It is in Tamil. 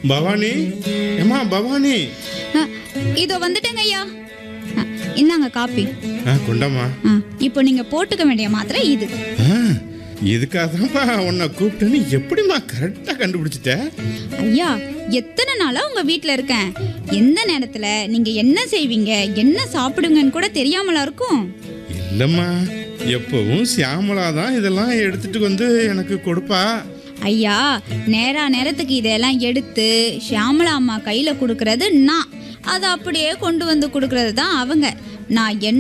பவானி ஏமா பவானி அ, இதோ வந்துட்டேங்க ஐயா அ, இந்தாங்க காப்பி ஆ கொண்டாம்மா ஆ, இப்போ நீங்க போட்டுக்க வேண்டிய மாத்திரை இது ஆ, இதுக்காக தான்ப்பா உன்னை கூப்பிட்டேன்னு எப்படிம்மா கரெக்டாக கண்டுபிடிச்சிட்ட ஐயா எத்தனை நாளா உங்க வீட்ல இருக்கேன் எந்த நேரத்துல நீங்க என்ன செய்வீங்க என்ன சாப்பிடுங்கன்னு கூட தெரியாமலா இருக்கும் இல்லைம்மா எப்பவும் சியாமலா தான் இதெல்லாம் எடுத்துட்டு வந்து எனக்கு கொடுப்பா ஐயா நேரா நேரத்துக்கு இதெல்லாம் எடுத்து ஷியாமலா அம்மா கையில கொடுக்கறது நான் அதை அப்படியே கொண்டு வந்து கொடுக்கறது தான் அவங்க நான் என்ன